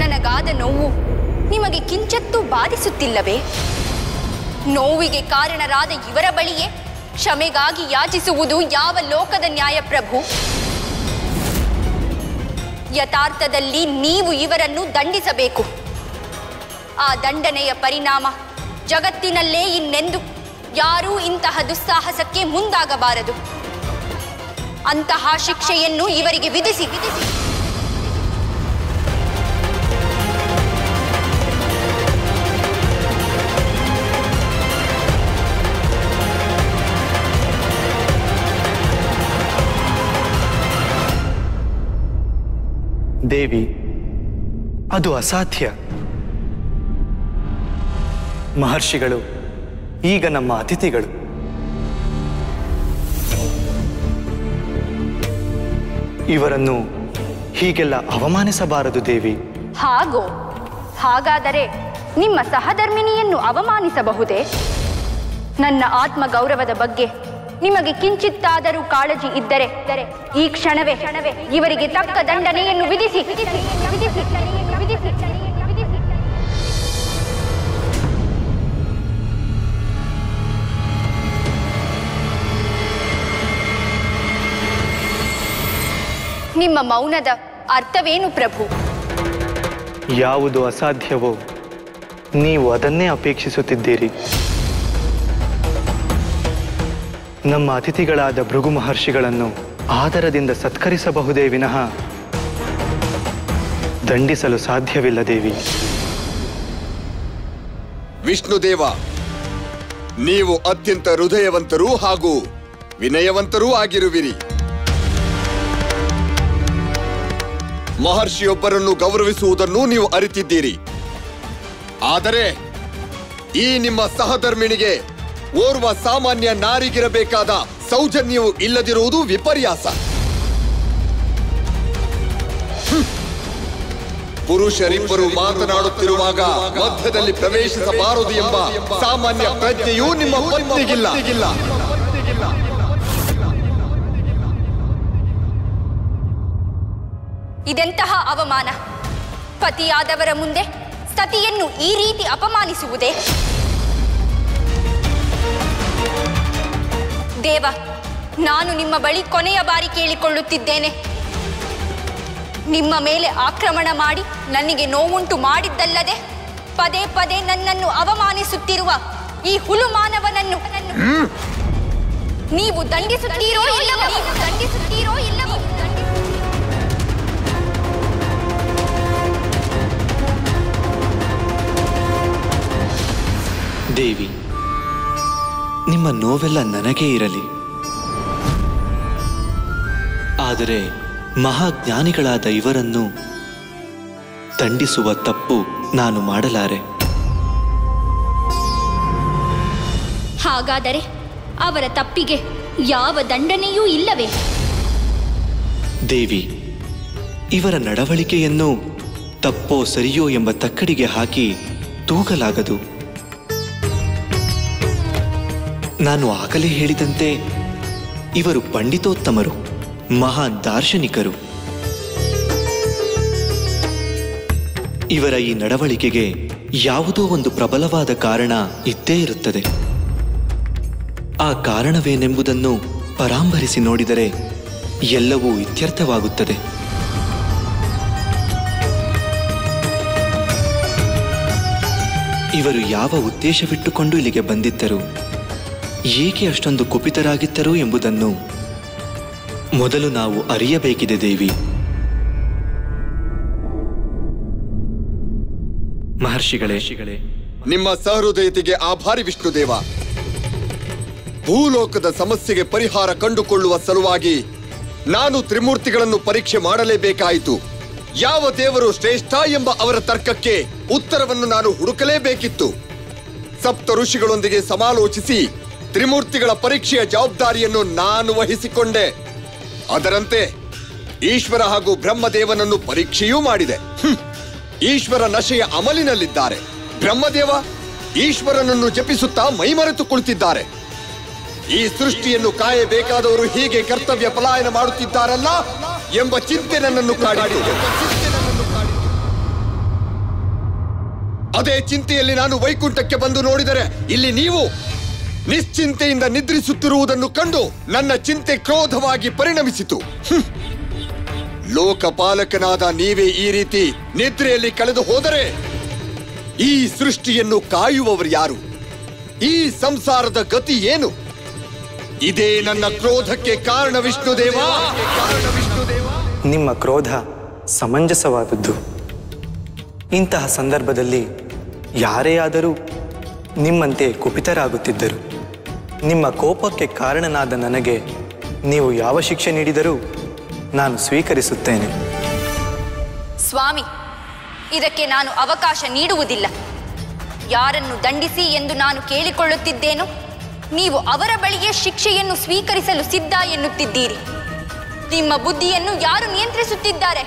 ನನಗಾದ ನೋವು ನಿಮಗೆ ಕಿಂಚತ್ತೂ ಬಾಧಿಸುತ್ತಿಲ್ಲವೇ ನೋವಿಗೆ ಕಾರಣರಾದ ಇವರ ಬಳಿಯೇ ಕ್ಷಮೆಗಾಗಿ ಯಾಚಿಸುವುದು ಯಾವ ಲೋಕದ ನ್ಯಾಯ ಪ್ರಭು ಯಥಾರ್ಥದಲ್ಲಿ ನೀವು ಇವರನ್ನು ದಂಡಿಸಬೇಕು ಆ ದಂಡನೆಯ ಪರಿಣಾಮ ಜಗತ್ತಿನಲ್ಲೇ ಇನ್ನೆಂದು ಯಾರೂ ಇಂತಹ ದುಸ್ಸಾಹಸಕ್ಕೆ ಮುಂದಾಗಬಾರದು ಅಂತಹ ಶಿಕ್ಷೆಯನ್ನು ಇವರಿಗೆ ವಿಧಿಸಿ ವಿಧಿಸಿ ದೇವಿ ಅದು ಅಸಾಧ್ಯ ಮಹರ್ಷಿಗಳು ಈಗ ನಮ್ಮ ಅತಿಥಿಗಳು ಇವರನ್ನು ಹೀಗೆಲ್ಲ ಅವಮಾನಿಸಬಾರದು ದೇವಿ ಹಾಗೋ ಹಾಗಾದರೆ ನಿಮ್ಮ ಸಹಧರ್ಮಿಣಿಯನ್ನು ಅವಮಾನಿಸಬಹುದೇ ನನ್ನ ಆತ್ಮ ಗೌರವದ ಬಗ್ಗೆ ನಿಮಗೆ ಕಿಂಚಿತ್ತಾದರೂ ಕಾಳಜಿ ಇದ್ದರೆ ಇದ್ದರೆ ಈ ಕ್ಷಣವೇ ಕ್ಷಣವೇ ಇವರಿಗೆ ತಕ್ಕ ದಂಡನೆಯನ್ನು ವಿಧಿಸಿ ವಿಧಿಸಿ ವಿಧಿಸಿ ವಿಧಿಸಿ ವಿಧಿಸಿ ನಿಮ್ಮ ಮೌನದ ಅರ್ಥವೇನು ಪ್ರಭು ಯಾವುದು ಅಸಾಧ್ಯವೋ ನೀವು ಅದನ್ನೇ ಅಪೇಕ್ಷಿಸುತ್ತಿದ್ದೀರಿ ನಮ್ಮ ಅತಿಥಿಗಳಾದ ಭೃಗು ಮಹರ್ಷಿಗಳನ್ನು ಆದರದಿಂದ ಸತ್ಕರಿಸಬಹುದೇ ವಿನಃ ದಂಡಿಸಲು ಸಾಧ್ಯವಿಲ್ಲ ದೇವಿ ವಿಷ್ಣುದೇವ ನೀವು ಅತ್ಯಂತ ಹೃದಯವಂತರೂ ಹಾಗೂ ವಿನಯವಂತರೂ ಆಗಿರುವಿರಿ ಮಹರ್ಷಿಯೊಬ್ಬರನ್ನು ಗೌರವಿಸುವುದನ್ನು ನೀವು ಅರಿತಿದ್ದೀರಿ ಆದರೆ ಈ ನಿಮ್ಮ ಸಹಧರ್ಮಿಣಿಗೆ ಓರ್ವ ಸಾಮಾನ್ಯ ನಾರಿಗಿರಬೇಕಾದ ಸೌಜನ್ಯವು ಇಲ್ಲದಿರುವುದು ವಿಪರ್ಯಾಸ ಹ್ಮ್. ಪುರುಷರಿಬ್ಬರು ಮಾತನಾಡುತ್ತಿರುವಾಗ ಮಧ್ಯದಲ್ಲಿ ಪ್ರವೇಶಿಸಬಾರದು ಎಂಬ ಸಾಮಾನ್ಯ ಪ್ರಜ್ಞೆಯೂ ನಿಮ್ಮ ಪತ್ನಿಗಿಲ್ಲ ಇದೆಂತಹ ಅವಮಾನ ಪತಿಯಾದವರ ಮುಂದೆ ಸತಿಯನ್ನು ಈ ರೀತಿ ಅಪಮಾನಿಸುವುದೇ ದೇವ ನಾನು ನಿಮ್ಮ ಬಳಿ ಕೊನೆಯ ಬಾರಿ ಕೇಳಿಕೊಳ್ಳುತ್ತಿದ್ದೇನೆ ನಿಮ್ಮ ಮೇಲೆ ಆಕ್ರಮಣ ಮಾಡಿ ನನಗೆ ನೋವುಂಟು ಮಾಡಿದ್ದಲ್ಲದೆ ಪದೇ ಪದೇ ನನ್ನನ್ನು ಅವಮಾನಿಸುತ್ತಿರುವ ಈ ಹುಲು ಮಾನವನನ್ನು ನೀವು ದಂಡಿಸುತ್ತೀರೋ ಇಲ್ಲವೋ ನೀವು ದಂಡಿಸುತ್ತೀರೋ ಇಲ್ಲವೋ ದಂಡಿಸು- ದೇವಿ ನಿಮ್ಮ ನೋವೆಲ್ಲ ನನಗೇ ಇರಲಿ ಆದರೆ ಮಹಾಜ್ಞಾನಿಗಳಾದ ಇವರನ್ನು ದಂಡಿಸುವ ತಪ್ಪು ನಾನು ಮಾಡಲಾರೆ ಹಾಗಾದರೆ ಅವರ ತಪ್ಪಿಗೆ ಯಾವ ದಂಡನೆಯೂ ಇಲ್ಲವೇ ದೇವಿ ಇವರ ನಡವಳಿಕೆಯನ್ನು ತಪ್ಪೋ ಸರಿಯೋ ಎಂಬ ತಕ್ಕಡಿಗೆ ಹಾಕಿ ತೂಗಲಾಗದು ನಾನು ಆಗಲೇ ಹೇಳಿದಂತೆ ಇವರು ಪಂಡಿತೋತ್ತಮರು ಮಹಾನ್ ದಾರ್ಶನಿಕರು ಇವರ ಈ ನಡವಳಿಕೆಗೆ ಯಾವುದೋ ಒಂದು ಪ್ರಬಲವಾದ ಕಾರಣ ಇದ್ದೇ ಇರುತ್ತದೆ ಆ ಕಾರಣವೇನೆಂಬುದನ್ನು ಪರಾಂಬರಿಸಿ ನೋಡಿದರೆ ಎಲ್ಲವೂ ಇತ್ಯರ್ಥವಾಗುತ್ತದೆ ಇವರು ಯಾವ ಉದ್ದೇಶವಿಟ್ಟುಕೊಂಡು ಇಲ್ಲಿಗೆ ಬಂದಿದ್ದರು ಏಕೆ ಅಷ್ಟೊಂದು ಕುಪಿತರಾಗಿದ್ದರು ಎಂಬುದನ್ನು ಮೊದಲು ನಾವು ಅರಿಯಬೇಕಿದೆ ದೇವಿ ಮಹರ್ಷಿಗಳೇ ನಿಮ್ಮ ಸಹೃದಯತೆಗೆ ಆಭಾರಿ ವಿಷ್ಣುದೇವ ಭೂಲೋಕದ ಸಮಸ್ಯೆಗೆ ಪರಿಹಾರ ಕಂಡುಕೊಳ್ಳುವ ಸಲುವಾಗಿ ನಾನು ತ್ರಿಮೂರ್ತಿಗಳನ್ನು ಪರೀಕ್ಷೆ ಮಾಡಲೇಬೇಕಾಯಿತು ಯಾವ ದೇವರು ಶ್ರೇಷ್ಠ ಎಂಬ ಅವರ ತರ್ಕಕ್ಕೆ ಉತ್ತರವನ್ನು ನಾನು ಹುಡುಕಲೇಬೇಕಿತ್ತು ಸಪ್ತ ಋಷಿಗಳೊಂದಿಗೆ ಸಮಾಲೋಚಿಸಿ ತ್ರಿಮೂರ್ತಿಗಳ ಪರೀಕ್ಷೆಯ ಜವಾಬ್ದಾರಿಯನ್ನು ನಾನು ವಹಿಸಿಕೊಂಡೆ ಅದರಂತೆ ಈಶ್ವರ ಹಾಗೂ ಬ್ರಹ್ಮದೇವನನ್ನು ಪರೀಕ್ಷೆಯೂ ಮಾಡಿದೆ ಹ್ಮ್. ಈಶ್ವರ ನಶೆಯ ಅಮಲಿನಲ್ಲಿದ್ದಾರೆ ಬ್ರಹ್ಮದೇವ ಈಶ್ವರನನ್ನು ಜಪಿಸುತ್ತಾ ಮೈಮರೆತು ಕುಳಿತಿದ್ದಾರೆ ಈ ಸೃಷ್ಟಿಯನ್ನು ಕಾಯಬೇಕಾದವರು ಹೀಗೆ ಕರ್ತವ್ಯ ಪಲಾಯನ ಮಾಡುತ್ತಿದ್ದಾರಲ್ಲ ಎಂಬ ಚಿಂತೆ ನನ್ನನ್ನು ಕಾಡಿತು ಅದೇ ಚಿಂತೆಯಲ್ಲಿ ನಾನು ವೈಕುಂಠಕ್ಕೆ ಬಂದು ನೋಡಿದರೆ ಇಲ್ಲಿ ನೀವು ನಿಶ್ಚಿಂತೆಯಿಂದ ನಿದ್ರಿಸುತ್ತಿರುವುದನ್ನು ಕಂಡು ನನ್ನ ಚಿಂತೆ ಕ್ರೋಧವಾಗಿ ಪರಿಣಮಿಸಿತು ಹ್ಮ್. ಲೋಕಪಾಲಕನಾದ ನೀವೇ ಈ ರೀತಿ ನಿದ್ರೆಯಲ್ಲಿ ಕಳೆದು ಹೋದರೆ ಈ ಸೃಷ್ಟಿಯನ್ನು ಕಾಯುವವರು ಯಾರು ಈ ಸಂಸಾರದ ಗತಿ ಏನು ಇದೇ ನನ್ನ ಕ್ರೋಧಕ್ಕೆ ಕಾರಣ ವಿಷ್ಣುದೇವ ಕಾರಣ ವಿಷ್ಣುದೇವ ನಿಮ್ಮ ಕ್ರೋಧ ಸಮಂಜಸವಾದದ್ದು ಇಂತಹ ಸಂದರ್ಭದಲ್ಲಿ ಯಾರೇ ಆದರೂ ನಿಮ್ಮಂತೆ ಕುಪಿತರಾಗುತ್ತಿದ್ದರು ನಿಮ್ಮ ಕೋಪಕ್ಕೆ ಕಾರಣನಾದ ನನಗೆ ನೀವು ಯಾವ ಶಿಕ್ಷೆ ನೀಡಿದರೂ ನಾನು ಸ್ವೀಕರಿಸುತ್ತೇನೆ ಸ್ವಾಮಿ ಇದಕ್ಕೆ ನಾನು ಅವಕಾಶ ನೀಡುವುದಿಲ್ಲ ಯಾರನ್ನು ದಂಡಿಸಿ ಎಂದು ನಾನು ಕೇಳಿಕೊಳ್ಳುತ್ತಿದ್ದೇನೋ ನೀವು ಅವರ ಬಳಿಯೇ ಶಿಕ್ಷೆಯನ್ನು ಸ್ವೀಕರಿಸಲು ಸಿದ್ಧ ಎನ್ನುತ್ತಿದ್ದೀರಿ ನಿಮ್ಮ ಬುದ್ಧಿಯನ್ನು ಯಾರು ನಿಯಂತ್ರಿಸುತ್ತಿದ್ದಾರೆ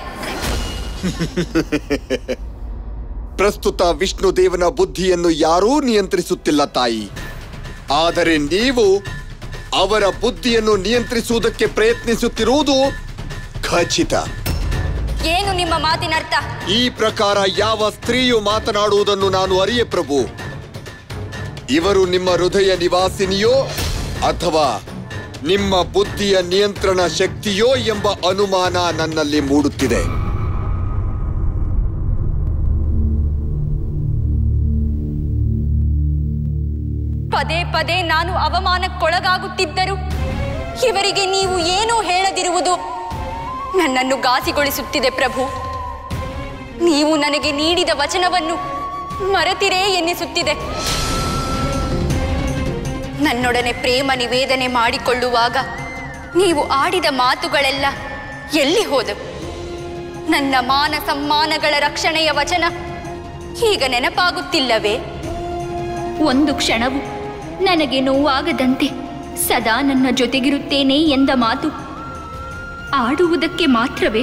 ಪ್ರಸ್ತುತ ವಿಷ್ಣುದೇವನ ಬುದ್ಧಿಯನ್ನು ಯಾರೂ ನಿಯಂತ್ರಿಸುತ್ತಿಲ್ಲ ತಾಯಿ ಆದರೆ ನೀವು ಅವರ ಬುದ್ಧಿಯನ್ನು ನಿಯಂತ್ರಿಸುವುದಕ್ಕೆ ಪ್ರಯತ್ನಿಸುತ್ತಿರುವುದು ಖಚಿತ ಏನು ನಿಮ್ಮ ಮಾತಿನರ್ಥ ಈ ಪ್ರಕಾರ ಯಾವ ಸ್ತ್ರೀಯು ಮಾತನಾಡುವುದನ್ನು ನಾನು ಅರಿಯೆ ಪ್ರಭು ಇವರು ನಿಮ್ಮ ಹೃದಯ ನಿವಾಸಿನಿಯೋ ಅಥವಾ ನಿಮ್ಮ ಬುದ್ಧಿಯ ನಿಯಂತ್ರಣ ಶಕ್ತಿಯೋ ಎಂಬ ಅನುಮಾನ ನನ್ನಲ್ಲಿ ಮೂಡುತ್ತಿದೆ ಪದೇ ಪದೇ ನಾನು ಅವಮಾನಕ್ಕೊಳಗಾಗುತ್ತಿದ್ದರು ಇವರಿಗೆ ನೀವು ಏನೂ ಹೇಳದಿರುವುದು ನನ್ನನ್ನು ಗಾಸಿಗೊಳಿಸುತ್ತಿದೆ ಪ್ರಭು ನೀವು ನನಗೆ ನೀಡಿದ ವಚನವನ್ನು ಮರೆತಿರೇ ಎನ್ನಿಸುತ್ತಿದೆ ನನ್ನೊಡನೆ ಪ್ರೇಮ ನಿವೇದನೆ ಮಾಡಿಕೊಳ್ಳುವಾಗ ನೀವು ಆಡಿದ ಮಾತುಗಳೆಲ್ಲ ಎಲ್ಲಿ ಹೋದವು ನನ್ನ ಮಾನ ಸಮ್ಮಾನಗಳ ರಕ್ಷಣೆಯ ವಚನ ಈಗ ನೆನಪಾಗುತ್ತಿಲ್ಲವೇ ಒಂದು ಕ್ಷಣವು ನನಗೆ ನೋವಾಗದಂತೆ ಸದಾ ನನ್ನ ಜೊತೆಗಿರುತ್ತೇನೆ ಎಂದ ಮಾತು ಆಡುವುದಕ್ಕೆ ಮಾತ್ರವೇ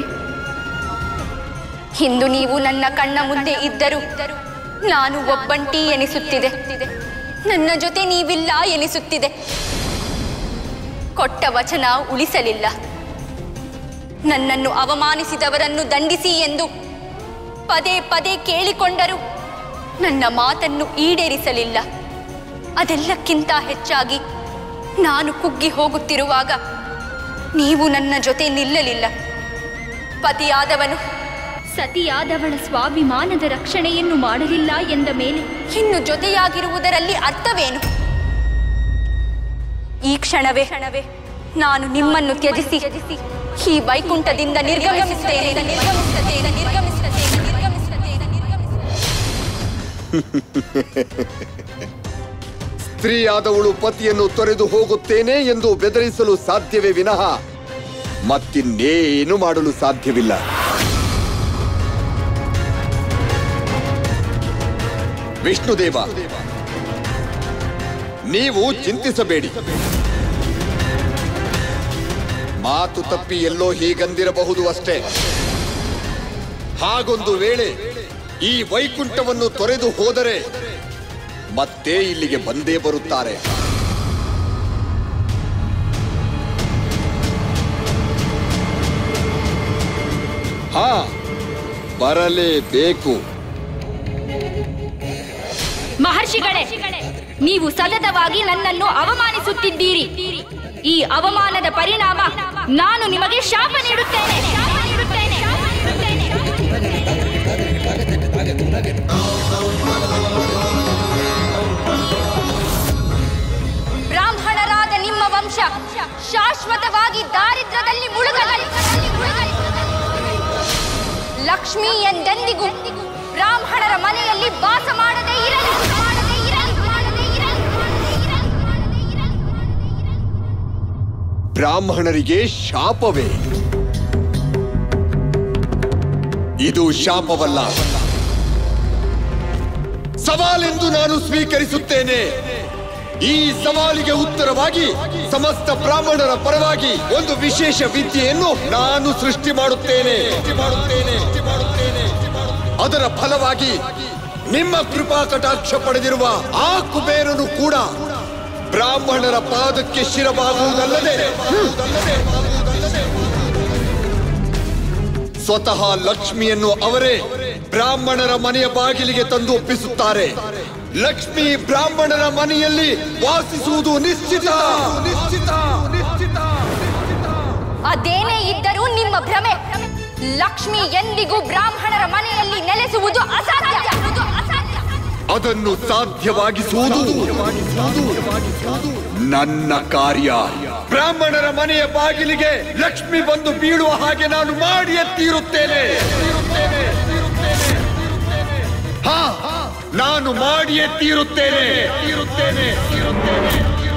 ಇಂದು ನೀವು ನನ್ನ ಕಣ್ಣ ಮುಂದೆ ಇದ್ದರೂ ನಾನು ಒಬ್ಬಂಟಿ ಎನಿಸುತ್ತಿದೆ ನನ್ನ ಜೊತೆ ನೀವಿಲ್ಲ ಎನಿಸುತ್ತಿದೆ ಕೊಟ್ಟ ವಚನ ಉಳಿಸಲಿಲ್ಲ ನನ್ನನ್ನು ಅವಮಾನಿಸಿದವರನ್ನು ದಂಡಿಸಿ ಎಂದು ಪದೇ ಪದೇ ಕೇಳಿಕೊಂಡರು ನನ್ನ ಮಾತನ್ನು ಈಡೇರಿಸಲಿಲ್ಲ ಅದೆಲ್ಲಕ್ಕಿಂತ ಹೆಚ್ಚಾಗಿ ನಾನು ಕುಗ್ಗಿ ಹೋಗುತ್ತಿರುವಾಗ ನೀವು ನನ್ನ ಜೊತೆ ನಿಲ್ಲಲಿಲ್ಲ ಪತಿಯಾದವನು ಸತಿಯಾದವಳ ಸ್ವಾಭಿಮಾನದ ರಕ್ಷಣೆಯನ್ನು ಮಾಡಲಿಲ್ಲ ಎಂದ ಮೇಲೆ ಇನ್ನು ಜೊತೆಯಾಗಿರುವುದರಲ್ಲಿ ಅರ್ಥವೇನು ಈ ಕ್ಷಣವೇ ಕ್ಷಣವೇ ನಾನು ನಿಮ್ಮನ್ನು ತ್ಯಜಿಸಿ ಈ ವೈಕುಂಠದಿಂದ ನಿರ್ಗಮಿಸುತ್ತೇನೆ ನಿರ್ಗಮಿಸುತ್ತೇನೆ ನಿರ್ಗಮಿಸುತ್ತೇನೆ ನಿರ್ಗಮಿಸುತ್ತೇನೆ ನಿರ್ಗಮಿಸುತ್ತೇನೆ ಸ್ತ್ರೀಯಾದವಳು ಪತಿಯನ್ನು ತೊರೆದು ಹೋಗುತ್ತೇನೆ ಎಂದು ಬೆದರಿಸಲು ಸಾಧ್ಯವೇ ವಿನಃ ಮತ್ತಿನ್ನೇನು ಮಾಡಲು ಸಾಧ್ಯವಿಲ್ಲ ವಿಷ್ಣುದೇವ ನೀವು ಚಿಂತಿಸಬೇಡಿ ಮಾತು ತಪ್ಪಿ ಎಲ್ಲೋ ಹೀಗಂದಿರಬಹುದು ಅಷ್ಟೇ ಹಾಗೊಂದು ವೇಳೆ ಈ ವೈಕುಂಠವನ್ನು ತೊರೆದು ಹೋದರೆ ಮತ್ತೆ ಇಲ್ಲಿಗೆ ಬಂದೇ ಬರುತ್ತಾರೆ ಹಾ ಬರಲೇಬೇಕು ಮಹರ್ಷಿಗಳೇ ನೀವು ಸತತವಾಗಿ ನನ್ನನ್ನು ಅವಮಾನಿಸುತ್ತಿದ್ದೀರಿ ಈ ಅವಮಾನದ ಪರಿಣಾಮ ನಾನು ನಿಮಗೆ ಶಾಪ ನೀಡುತ್ತೇನೆ ಶಾಪ ನೀಡುತ್ತೇನೆ, ಶಾಪ ನೀಡುತ್ತೇನೆ. ಬ್ರಾಹ್ಮಣರಾದ ನಿಮ್ಮ ವಂಶ ಶಾಶ್ವತವಾಗಿ ದಾರಿದ್ರ್ಯದಲ್ಲಿ ಮುಳುಗಲಿ ಲಕ್ಷ್ಮಿ ಎಂದೆಂದಿಗೂ ಬ್ರಾಹ್ಮಣರ ಮನೆಯಲ್ಲಿ ವಾಸ ಮಾಡದೇ ಇರಲಿ ಮಾಡದೇ ಇರಲಿ, ಮಾಡದೇ ಇರಲಿ, ಮಾಡದೇ ಇರಲಿ, ಮಾಡದೇ ಇರಲಿ. ಬ್ರಾಹ್ಮಣರಿಗೆ ಶಾಪವೇ ಇದು ಶಾಪವಲ್ಲ ಸವಾಲೆಂದು ನಾನು ಸ್ವೀಕರಿಸುತ್ತೇನೆ ಈ ಸವಾಲಿಗೆ ಉತ್ತರವಾಗಿ ಸಮಸ್ತ ಬ್ರಾಹ್ಮಣರ ಪರವಾಗಿ ಒಂದು ವಿಶೇಷ ವಿದ್ಯೆಯನ್ನು ನಾನು ಸೃಷ್ಟಿ ಮಾಡುತ್ತೇನೆ ಅದರ ಫಲವಾಗಿ ನಿಮ್ಮ ಕೃಪಾ ಕಟಾಕ್ಷ ಪಡೆದಿರುವ ಆ ಕುಬೇರನು ಕೂಡ ಬ್ರಾಹ್ಮಣರ ಪಾದಕ್ಕೆ ಶಿರವಾಗುವುದಲ್ಲದೆ ಸ್ವತಃ ಲಕ್ಷ್ಮಿಯನ್ನು ಅವರೇ ಬ್ರಾಹ್ಮಣರ ಮನೆಯ ಬಾಗಿಲಿಗೆ ತಂದು ಒಪ್ಪಿಸುತ್ತಾರೆ ಲಕ್ಷ್ಮಿ ಬ್ರಾಹ್ಮಣರ ಮನೆಯಲ್ಲಿ ವಾಸಿಸುವುದು ನಿಶ್ಚಿತ ನಿಶ್ಚಿತ ನಿಶ್ಚಿತ ಅದೇನೇ ಇದ್ದರೂ ನಿಮ್ಮ ಭ್ರಮೆ ಲಕ್ಷ್ಮಿ ಎಂದಿಗೂ ಬ್ರಾಹ್ಮಣರ ಮನೆಯಲ್ಲಿ ನೆಲೆಸುವುದು ಅಸಾಧ್ಯ ಅಸಾಧ್ಯ ಅದನ್ನು ಸಾಧ್ಯವಾಗಿಸುವುದು ನನ್ನ ಕಾರ್ಯ ಬ್ರಾಹ್ಮಣರ ಮನೆಯ ಬಾಗಿಲಿಗೆ ಲಕ್ಷ್ಮಿ ಬಂದು ಬೀಳುವ ಹಾಗೆ ನಾನು ಮಾಡಿಯೇ ತೀರುತ್ತೇನೆ ಹಾ ನಾನು ಮಾಡಿಯೇ ತೀರುತ್ತೇನೆ ತೀರುತ್ತೇನೆ ತೀರುತ್ತೇನೆ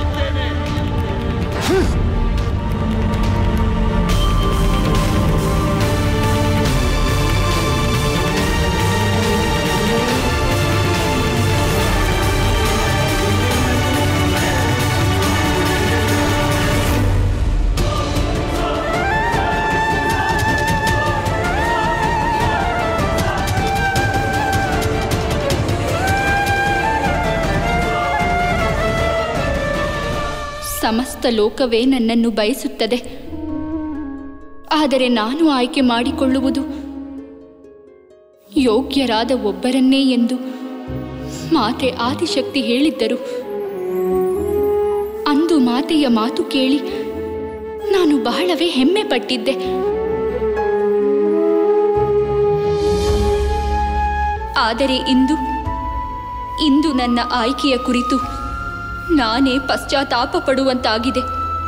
ಸಮಸ್ತ ಲೋಕವೇ ನನ್ನನ್ನು ಬಯಸುತ್ತದೆ ಆದರೆ ನಾನು ಆಯ್ಕೆ ಮಾಡಿಕೊಳ್ಳುವುದು ಯೋಗ್ಯರಾದ ಒಬ್ಬರನ್ನೇ ಎಂದು ಮಾತೆ ಆದಿಶಕ್ತಿ ಹೇಳಿದ್ದರು ಅಂದು ಮಾತೆಯ ಮಾತು ಕೇಳಿ ನಾನು ಬಹಳವೇ ಹೆಮ್ಮೆ ಪಟ್ಟಿದ್ದೆ ಆದರೆ ಇಂದು ಇಂದು ನನ್ನ ಆಯ್ಕೆಯ ಕುರಿತು ನಾನೇ ಪಶ್ಚಾತ್ತಾಪ ಪಡುವಂತಾಗಿದೆ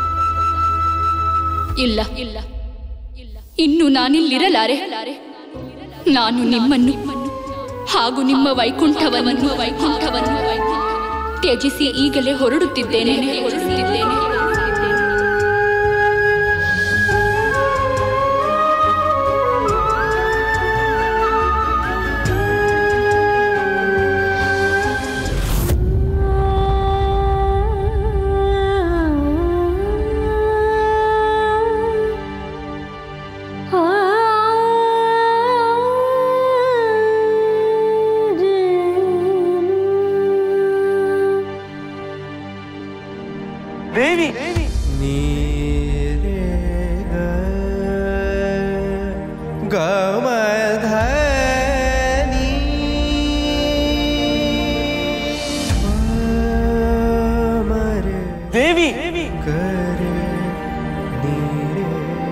ಇಲ್ಲ ಇಲ್ಲ ಇಲ್ಲ ಇನ್ನು ನಾನಿಲ್ಲಿರಲಾರೆ ನಾನು ನಿಮ್ಮನ್ನು ಹಾಗೂ ನಿಮ್ಮ ವೈಕುಂಠವನ್ನು ವೈಕುಂಠವನ್ನು ತ್ಯಜಿಸಿ ಈಗಲೇ ಹೊರಡುತ್ತಿದ್ದೇನೆ ಹೊರಡುತ್ತಿದ್ದೇನೆ ದೇವಿ ಗಮಧನಿ ದೇವಿ ಕರೆ ನೀರೆ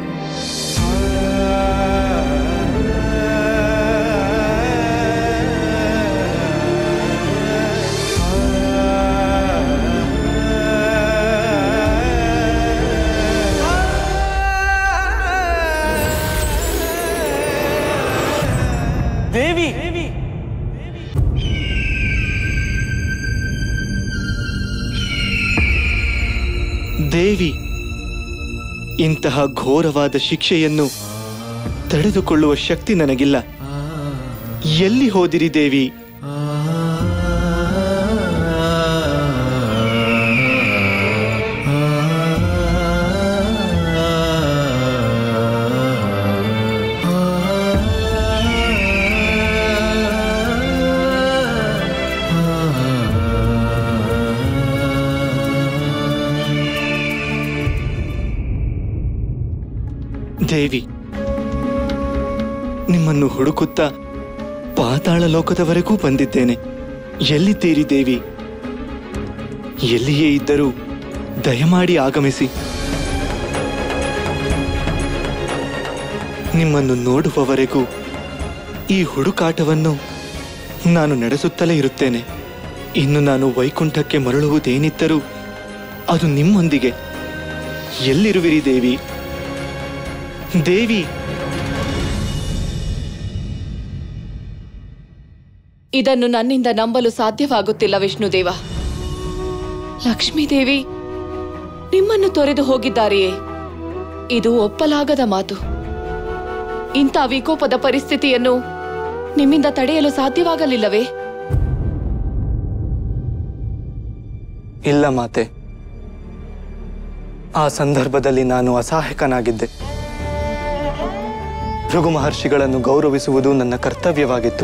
ದೇವಿ ದೇವಿ ಇಂತಹ ಘೋರವಾದ ಶಿಕ್ಷೆಯನ್ನು ತಡೆದುಕೊಳ್ಳುವ ಶಕ್ತಿ ನನಗಿಲ್ಲ ಎಲ್ಲಿ ಹೋದಿರಿ ದೇವಿ ದೇವಿ ನಿಮ್ಮನ್ನು ಹುಡುಕುತ್ತಾ ಪಾತಾಳ ಲೋಕದವರೆಗೂ ಬಂದಿದ್ದೇನೆ ಎಲ್ಲಿದ್ದೀರಿ ದೇವಿ ಎಲ್ಲಿಯೇ ಇದ್ದರೂ ದಯಮಾಡಿ ಆಗಮಿಸಿ ನಿಮ್ಮನ್ನು ನೋಡುವವರೆಗೂ ಈ ಹುಡುಕಾಟವನ್ನು ನಾನು ನಡೆಸುತ್ತಲೇ ಇರುತ್ತೇನೆ ಇನ್ನು ನಾನು ವೈಕುಂಠಕ್ಕೆ ಮರಳುವುದೇನಿದ್ದರೂ ಅದು ನಿಮ್ಮೊಂದಿಗೆ ಎಲ್ಲಿರುವಿರಿ ದೇವಿ ದೇವಿ ಇದನ್ನು ನನ್ನಿಂದ ನಂಬಲು ಸಾಧ್ಯವಾಗುತ್ತಿಲ್ಲ ವಿಷ್ಣುದೇವ ಲಕ್ಷ್ಮೀದೇವಿ ನಿಮ್ಮನ್ನು ತೊರೆದು ಹೋಗಿದ್ದಾರೆಯೇ ಇದು ಒಪ್ಪಲಾಗದ ಮಾತು ಇಂಥ ವಿಕೋಪದ ಪರಿಸ್ಥಿತಿಯನ್ನು ನಿಮ್ಮಿಂದ ತಡೆಯಲು ಸಾಧ್ಯವಾಗಲಿಲ್ಲವೇ ಇಲ್ಲ ಮಾತೆ ಆ ಸಂದರ್ಭದಲ್ಲಿ ನಾನು ಅಸಹಾಯಕನಾಗಿದ್ದೆ ಭೃಗು ಮಹರ್ಷಿಗಳನ್ನು ಗೌರವಿಸುವುದು ನನ್ನ ಕರ್ತವ್ಯವಾಗಿತ್ತು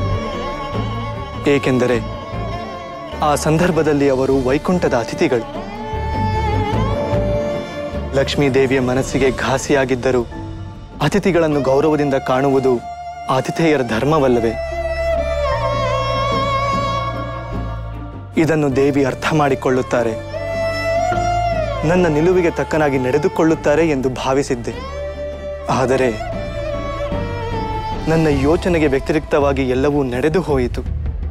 ಏಕೆಂದರೆ ಆ ಸಂದರ್ಭದಲ್ಲಿ ಅವರು ವೈಕುಂಠದ ಅತಿಥಿಗಳು ಲಕ್ಷ್ಮೀ ದೇವಿಯ ಮನಸ್ಸಿಗೆ ಘಾಸಿಯಾಗಿದ್ದರೂ ಅತಿಥಿಗಳನ್ನು ಗೌರವದಿಂದ ಕಾಣುವುದು ಆತಿಥೇಯರ ಧರ್ಮವಲ್ಲವೇ ಇದನ್ನು ದೇವಿ ಅರ್ಥ ಮಾಡಿಕೊಳ್ಳುತ್ತಾರೆ ನನ್ನ ನಿಲುವಿಗೆ ತಕ್ಕನಾಗಿ ನಡೆದುಕೊಳ್ಳುತ್ತಾರೆ ಎಂದು ಭಾವಿಸಿದ್ದೆ ಆದರೆ ನನ್ನ ಯೋಚನೆಗೆ ವ್ಯತಿರಿಕ್ತವಾಗಿ ಎಲ್ಲವೂ ನಡೆದು ಹೋಯಿತು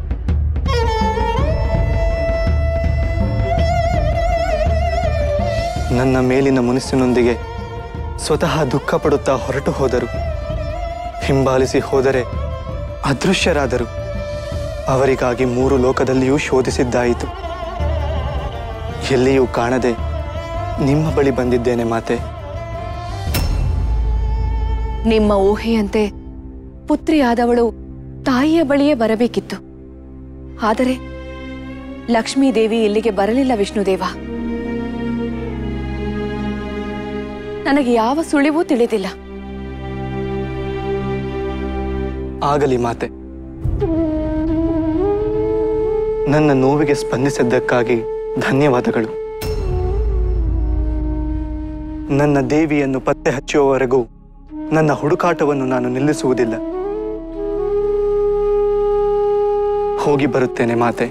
ನನ್ನ ಮೇಲಿನ ಮುನಿಸಿನೊಂದಿಗೆ ಸ್ವತಃ ದುಃಖ ಪಡುತ್ತಾ ಹೊರಟು ಹೋದರು ಹಿಂಬಾಲಿಸಿ ಹೋದರೆ ಅದೃಶ್ಯರಾದರು ಅವರಿಗಾಗಿ ಮೂರು ಲೋಕದಲ್ಲಿಯೂ ಶೋಧಿಸಿದ್ದಾಯಿತು ಎಲ್ಲಿಯೂ ಕಾಣದೆ ನಿಮ್ಮ ಬಳಿ ಬಂದಿದ್ದೇನೆ ಮಾತೆ ನಿಮ್ಮ ಊಹೆಯಂತೆ ಪುತ್ರಿಯಾದವಳು ತಾಯಿಯ ಬಳಿಯೇ ಬರಬೇಕಿತ್ತು ಆದರೆ ಲಕ್ಷ್ಮೀದೇವಿ ಇಲ್ಲಿಗೆ ಬರಲಿಲ್ಲ ವಿಷ್ಣುದೇವ ನನಗೆ ಯಾವ ಸುಳಿವೂ ತಿಳಿದಿಲ್ಲ ಆಗಲಿ ಮಾತೆ ನನ್ನ ನೋವಿಗೆ ಸ್ಪಂದಿಸಿದ್ದಕ್ಕಾಗಿ ಧನ್ಯವಾದಗಳು ನನ್ನ ದೇವಿಯನ್ನು ಪತ್ತೆ ಹಚ್ಚುವವರೆಗೂ ನನ್ನ ಹುಡುಕಾಟವನ್ನು ನಾನು ನಿಲ್ಲಿಸುವುದಿಲ್ಲ ಹೋಗಿ ಬರುತ್ತೇನೆ ಮಾತೆ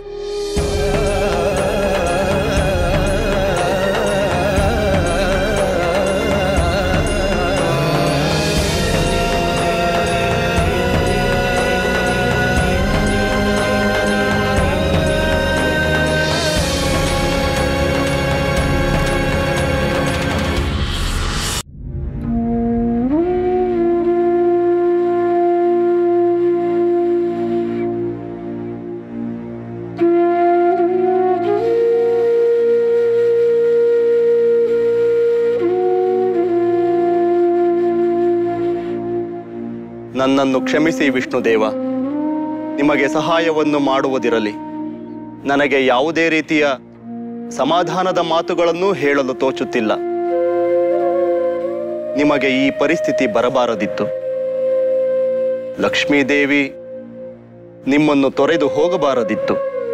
ನನ್ನನ್ನು ಕ್ಷಮಿಸಿ ವಿಷ್ಣುದೇವ ನಿಮಗೆ ಸಹಾಯವನ್ನು ಮಾಡುವುದಿರಲಿ ನನಗೆ ಯಾವುದೇ ರೀತಿಯ ಸಮಾಧಾನದ ಮಾತುಗಳನ್ನು ಹೇಳಲು ತೋಚುತ್ತಿಲ್ಲ ನಿಮಗೆ ಈ ಪರಿಸ್ಥಿತಿ ಬರಬಾರದಿತ್ತು ಲಕ್ಷ್ಮೀದೇವಿ ನಿಮ್ಮನ್ನು ತೊರೆದು ಹೋಗಬಾರದಿತ್ತು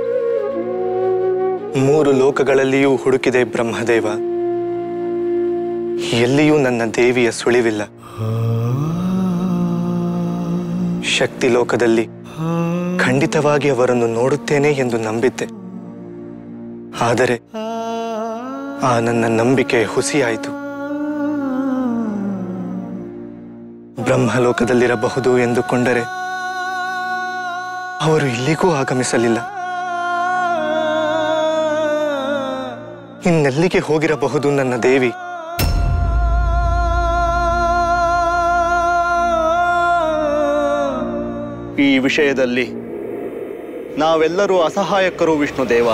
ಮೂರು ಲೋಕಗಳಲ್ಲಿಯೂ ಹುಡುಕಿದೆ ಬ್ರಹ್ಮದೇವ ಎಲ್ಲಿಯೂ ನನ್ನ ದೇವಿಯ ಸುಳಿವಿಲ್ಲ ಶಕ್ತಿ ಲೋಕದಲ್ಲಿ ಖಂಡಿತವಾಗಿ ಅವರನ್ನು ನೋಡುತ್ತೇನೆ ಎಂದು ನಂಬಿದ್ದೆ ಆದರೆ ಆ ನನ್ನ ನಂಬಿಕೆ ಹುಸಿಯಾಯಿತು ಬ್ರಹ್ಮಲೋಕದಲ್ಲಿರಬಹುದು ಎಂದುಕೊಂಡರೆ ಅವರು ಇಲ್ಲಿಗೂ ಆಗಮಿಸಲಿಲ್ಲ ಇನ್ನೆಲ್ಲಿಗೆ ಹೋಗಿರಬಹುದು ನನ್ನ ದೇವಿ ಈ ವಿಷಯದಲ್ಲಿ ನಾವೆಲ್ಲರೂ ಅಸಹಾಯಕರು ವಿಷ್ಣುದೇವ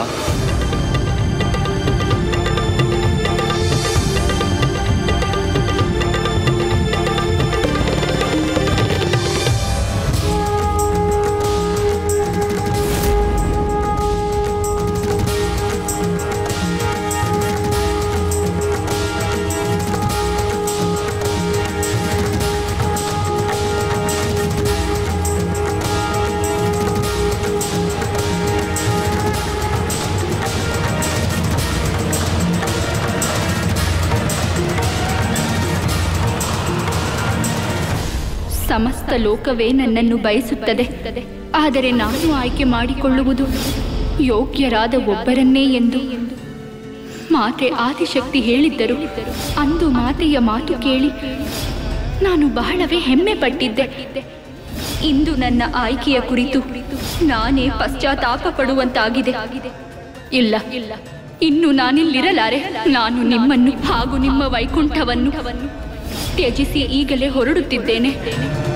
ಸಮಸ್ತ ಲೋಕವೇ ನನ್ನನ್ನು ಬಯಸುತ್ತದೆ ಆದರೆ ನಾನು ಆಯ್ಕೆ ಮಾಡಿಕೊಳ್ಳುವುದು ಯೋಗ್ಯರಾದ ಒಬ್ಬರನ್ನೇ ಎಂದು ಮಾತೆ ಆದಿಶಕ್ತಿ ಹೇಳಿದ್ದರು ಅಂದು ಮಾತೆಯ ಮಾತು ಕೇಳಿ ನಾನು ಬಹಳವೇ ಹೆಮ್ಮೆ ಪಟ್ಟಿದ್ದೆ ಇಂದು ನನ್ನ ಆಯ್ಕೆಯ ಕುರಿತು ನಾನೇ ಪಶ್ಚಾತ್ತಾಪ ಪಡುವಂತಾಗಿದೆ ಇಲ್ಲ ಇಲ್ಲ ಇನ್ನು ನಾನಿಲ್ಲಿರಲಾರೆ ನಾನು ನಿಮ್ಮನ್ನು ಹಾಗೂ ನಿಮ್ಮ ವೈಕುಂಠವನ್ನು ತ್ಯಜಿಸಿ ಈಗಲೇ ಹೊರಡುತ್ತಿದ್ದೇನೆ